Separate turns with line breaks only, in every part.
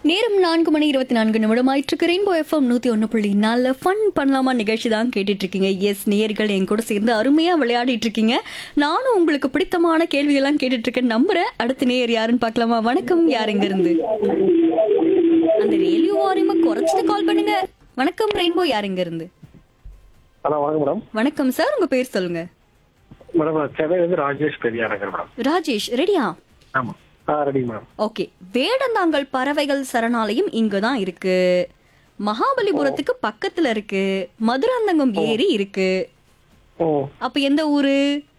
நேரம் நான்கு மணி இருபத்தி நான்கு நிமிடம் ஆயிட்டு ரெயின்போ எஃப்எம் நூத்தி ஒன்று புள்ளி நாலு ஃபன் பண்ணலாமா நிகழ்ச்சி தான் கேட்டுட்டு இருக்கீங்க எஸ் நேயர்கள் என் கூட சேர்ந்து அருமையா விளையாடிட்டு இருக்கீங்க நானும் உங்களுக்கு பிடித்தமான கேள்விகள்லாம் கேட்டுட்டு இருக்கேன் நம்புறேன் அடுத்த நேயர் யாருன்னு பார்க்கலாமா வணக்கம் யார் எங்க இருந்து அந்த ரேடியோ வாரியமா குறைச்சிட்டு கால் பண்ணுங்க வணக்கம் ரெயின்போ யார் எங்க இருந்து
ஹலோ வணக்கம் மேடம்
வணக்கம் சார் உங்க பேர் சொல்லுங்க
மேடம் நான் சென்னையிலேருந்து ராஜேஷ் பெரியா நகர் மேடம்
ராஜேஷ் ரெடியா
ஆமா ஆ ரெடி மேடம்
ஓகே வேடந்தாங்கல் பறவைகள் சரணாலயம் இங்க தான் இருக்கு மகாபலிபுரத்துக்கு பக்கத்துல இருக்கு மதுராந்தகம் ஏரி இருக்கு
ஓ
அப்ப எந்த ஊரு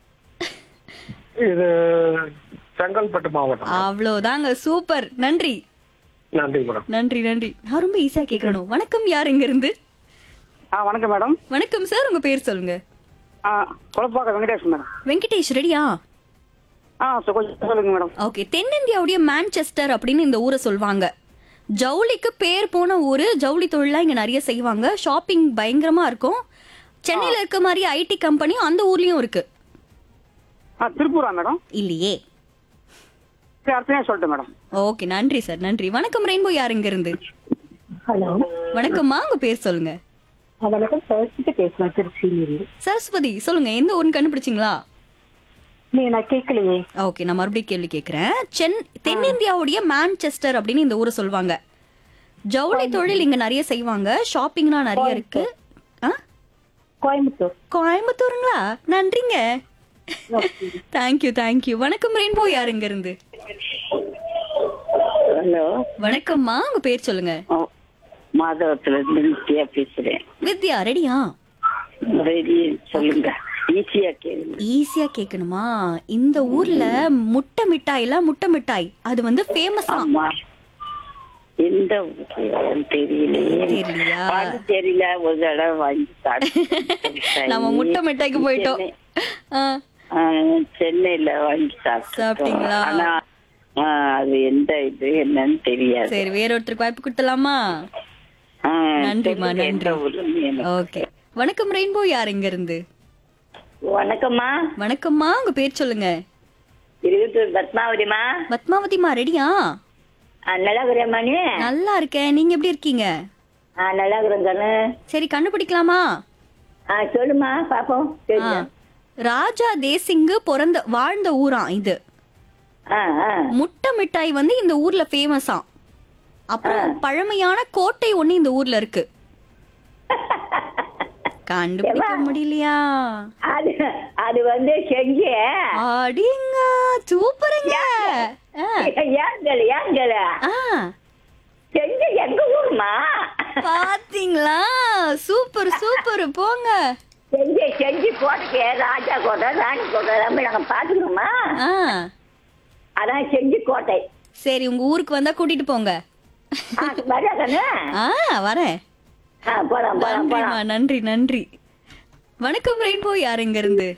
இது செங்கல்பட்டு மாவட்டம்
அவ்வளவுதாங்க சூப்பர் நன்றி
நன்றி மேடம்
நன்றி நன்றி நான் ரொம்ப ஈஸியா கேட்கணும் வணக்கம் யார் எங்க இருந்து
ஆ வணக்கம் மேடம்
வணக்கம் சார் உங்க பேர் சொல்லுங்க
ஆ குழப்பாக்க வெங்கடேஷ் மேடம்
வெங்கடேஷ் ரெடியா
ஆ சொ- கொஞ்சம் சொல்லுங்க மேடம்
ஓகே தென்னிந்தியாவுடைய மான்செஸ்டர் அப்படின்னு இந்த ஊரை சொல்லுவாங்க ஜவுளிக்கு பேர் போன ஊரு ஜவுளி தொழிலாம் இங்க நிறைய செய்வாங்க ஷாப்பிங் பயங்கரமா இருக்கும் சென்னையில இருக்க மாதிரி ஐடி கம்பெனியும் அந்த ஊர்லயும் இருக்கு
ஆ திருப்பூரா மேடம்
இல்லையே
சரி அடுத்த சொல்லிட்டேன் மேடம்
ஓகே நன்றி சார் நன்றி வணக்கம் ரெயின்போ யார் இங்க இருந்து
ஹலோ
வணக்கம்மா உங்க பேர் சொல்லுங்க
வணக்கம் சரஸ்வதி பேசுறேன் திருச்சியிலிருந்து
சரஸ்வதி சொல்லுங்க எந்த ஊர்னு கண்டுபிடிச்சிங்களா
நீ நான் கேட்கலையே
ஓகே நான் மறுபடியும் கேள்வி கேட்கிறேன் சென் தென்னிந்தியாவுடைய மான்செஸ்டர் அப்படின்னு இந்த ஊரை சொல்லுவாங்க ஜவுளி தொழில் இங்க நிறைய செய்வாங்க ஷாப்பிங்லாம் நிறைய இருக்கு ஆ
கோயம்புத்தூர்
கோயம்புத்தூருங்களா நன்றிங்க தேங்க்யூ தேங்க்யூ வணக்கம் ரெயின்போ யார் இங்க இருந்து
ஹலோ
வணக்கம்மா உங்க பேர் சொல்லுங்க
மாதவத்துல இருந்து நித்யா பேசுறேன்
வித்யா ரெடியா
ரெடி சொல்லுங்க ஈஸியா கேளுங்க
ஈஸியா கேட்கணுமா இந்த ஊர்ல முட்டை மிட்டாய்ல முட்டை மிட்டாய் அது வந்து ஃபேமஸா
ஆமா எந்த ஊரு தெரியலையே
தெரியலையா?
பாண்டிச்சேரியில ஒரு தடவை வாங்கி சாப்பிட்டேன்.
நம்ம முட்டை மிட்டாய்க்கு போயிட்டோம்
சென்னை-
ஆ,
ஆ, சென்னையில வாங்கி சாப்பிட்டோம்
சாப்பிட்டீங்களா?
ஆனா ஆ, அது எந்த இது என்னன்னு தெரியாது
சரி வேற ஒருத்தருக்கு வாய்ப்பு கொடுத்தலாமா
ஆ,
நன்றிம்மா,
சொல்லுங்க, எந்த
நன்றி.
ஊருன்னு எனக்கு.
ஓகே வணக்கம் ரெயின்போ யார் இங்க இருந்து
வணக்கம்மா
வணக்கம்மா உங்க பேர் சொல்லுங்க
இருபத்தூர் பத்மாவதிமா
பத்மாவதிமா ரெடியா
நல்லா இருக்கிறேம்மா நீ
நல்லா இருக்கேன் நீங்க எப்படி இருக்கீங்க
ஆ, நல்லா இருக்கிறேன் கண்ணு
சரி கண்டுபிடிக்கலாமா
ஆ சொல்லுமா பாப்போம்
ஆ.
தெரியும்
ராஜா தேசிங்கு பிறந்த வாழ்ந்த ஊராம் இது
ஆ ஆ
முட்டை மிட்டாய் வந்து இந்த ஊர்ல ஃபேமஸாம் அப்புறம் பழமையான கோட்டை ஒண்ணு இந்த ஊர்ல இருக்கு கண்டுபிடிக்க முடியலையா
அது அது வந்து செஞ்ச
அடிங்க சூப்பருங்க ஆ,
ஏங்கல ஏங்கல
ஆ,
செஞ்ச எங்க ஊர்மா
பாத்தீங்களா சூப்பர் சூப்பர் போங்க
செஞ்சு செஞ்சு கோட்டைக்கு ராஜா கோட்டை ராணி கோட்டை எல்லாமே நாங்க பாத்துக்கணுமா
ஆ
அதான் செஞ்சு கோட்டை
சரி உங்க ஊருக்கு வந்தா கூட்டிட்டு போங்க
ஆ, வரியா கண்ணு
ஆ வரேன்
ஆ போலாம் போலாம்
நன்றிமா
போலாம்
நன்றி நன்றி வணக்கம் ரெயின்போ யார் இங்க இருந்து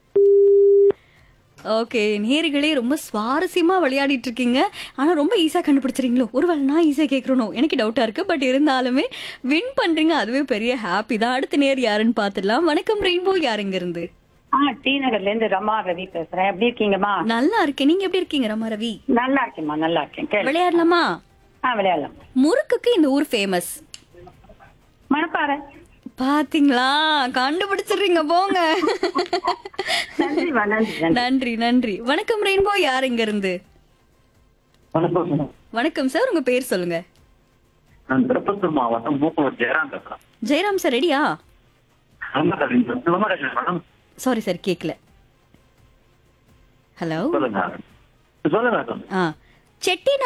ஓகே நேர்களே ரொம்ப சுவாரஸ்யமா விளையாடிட்டு இருக்கீங்க ஆனா ரொம்ப ஈஸியா கண்டுபிடிச்சிருங்களோ ஒருவேளை நான் ஈஸியா கேட்கறனோ எனக்கு டவுட்டா இருக்கு பட் இருந்தாலுமே வின் பண்றீங்க அதுவே பெரிய ஹாப்பி தான் அடுத்த நேர் யாருன்னு பாத்துடலாம் வணக்கம் ரெயின்போ யார் இங்க இருந்து
ஆ டி நகர்ல இருந்து ரமா ரவி பேசுறேன் எப்படி இருக்கீங்கம்மா
நல்லா இருக்கேன் நீங்க எப்படி இருக்கீங்க ரமா ரவி
நல்லா இருக்கேம்மா நல்லா இருக்கேன் கேளு
விளையாடலாமா
ஆ விளையாடலாம்
முறுக்குக்கு இந்த ஊர் ஃபேமஸ்
மணப்பாறை
பாத்தீங்களா கண்டுபிடிச்சிடுறீங்க போங்க
நன்றிம்மா நன்றி நன்றி
நன்றி நன்றி வணக்கம் ரெயின்போ யார் இங்க இருந்து
வணக்கம் மேடம்
வணக்கம் சார் உங்க பேர் சொல்லுங்க
நான் திருப்பத்தூர் மாவட்டம் மூக்கனூர் ஜெயராம் பேசுறேன்
ஜெயராம் சார் ரெடியா
சிவமரேஷன் மேடம்
சாரி சார் கேக்கல ஹலோ
சொல்லுங்க சொல்லுங்க சொல்லுங்க
ஆ செட்டிநாடு